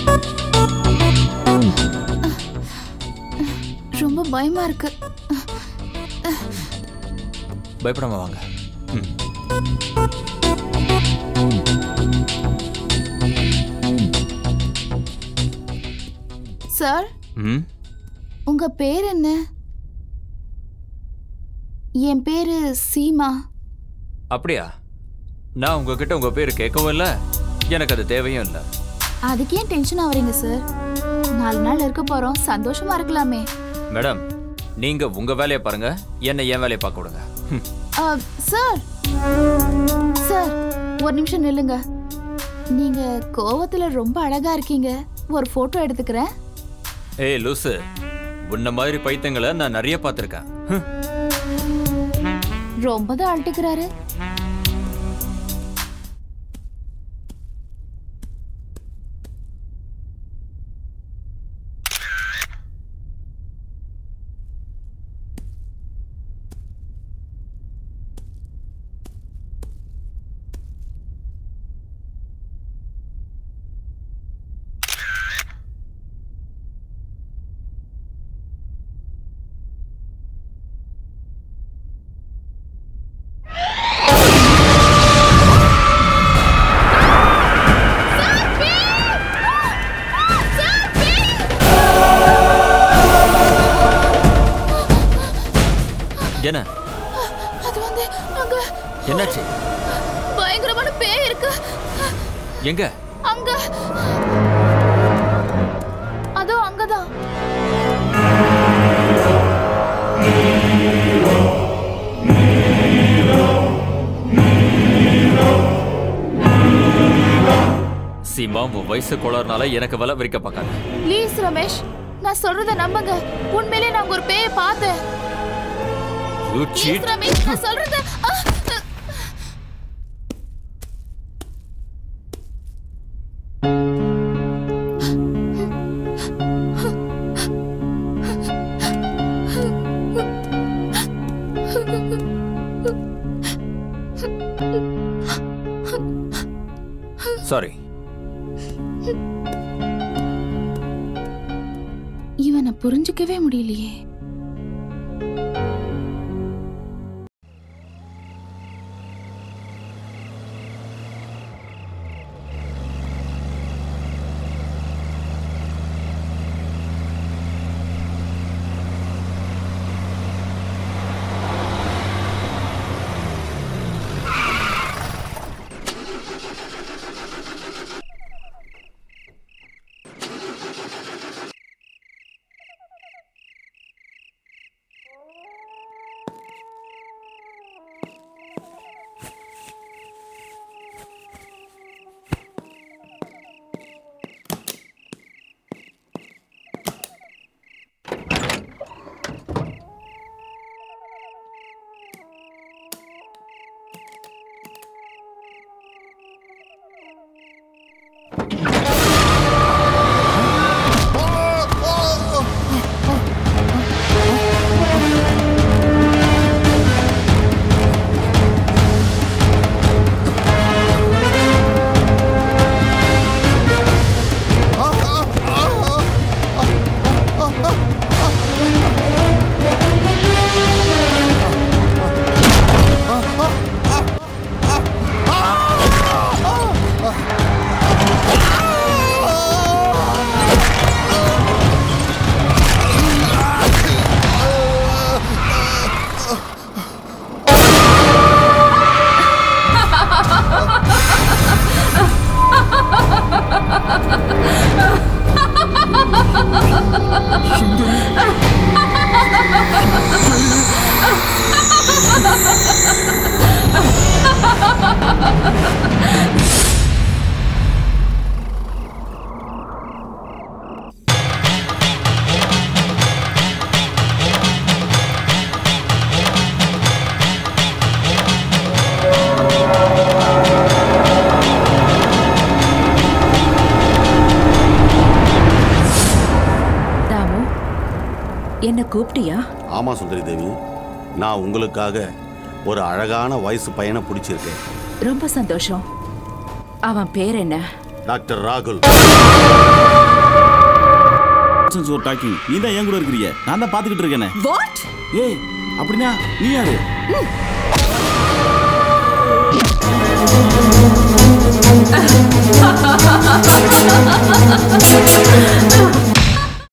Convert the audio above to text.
ரொம்ப பயமா இருக்கு பயப்படாம வாங்க ம். சார் ம் உங்க பேர் என்ன என் பேரு சீமா அப்படியா நான் உங்ககிட்ட உங்க பேர் கேட்கவும் இல்லை எனக்கு அது தேவையும் இல்லை அதுக்கு ஏன் டென்ஷன் ஆவறீங்க சார் நாலு நாள் இருக்க போறோம் சந்தோஷமா இருக்கலாமே மேடம் நீங்க உங்க வேலையை பாருங்க என்னை என் வேலையை பார்க்க விடுங்க ம். ஆ, சார் சார் ஒரு நிமிஷம் நில்லுங்க நீங்க கோவத்துல ரொம்ப அழகா இருக்கீங்க ஒரு போட்டோ எடுத்துக்கிறேன் ஏய் லூசு உன்ன மாதிரி பைத்தியங்களை நான் நிறைய பார்த்துருக்கேன் ஹம். ரொம்ப தான் அழட்டுக்கிறாரு என்ன அது வந்து அங்க என்னாச்சு பயங்கரமான பேய் இருக்கு எங்க அங்க அதோ அங்கதான் சீமா உன் வயசு கோளாறுனால எனக்கு வலை விரிக்க பார்க்காத ப்ளீஸ் ரமேஷ் நான் சொல்றத நம்புங்க உண்மையிலே நான் ஒரு பேயை பார்த்தேன் You ப்ளீஸ் cheat. ரமேஷ் நான் சொல்றத ஆ, ஆ. சாரி இவனை புரிஞ்சுக்கவே முடியலையே தாமு என்ன கூப்பிட்டியா ஆமா சுந்தரி தேவி நான் உங்களுக்காக ஒரு அழகான வயசு பையனை பிடிச்சிருக்கேன் ரொம்ப சந்தோஷம் அவன் பேர் என்ன டாக்டர் ராகுல் ஒரு டாக்கிங் நீ தான் என் கூட இருக்கிறிய நான் தான் பார்த்துக்கிட்டு இருக்கேனே வாட் ஏய் அப்படின்னா நீ யாரு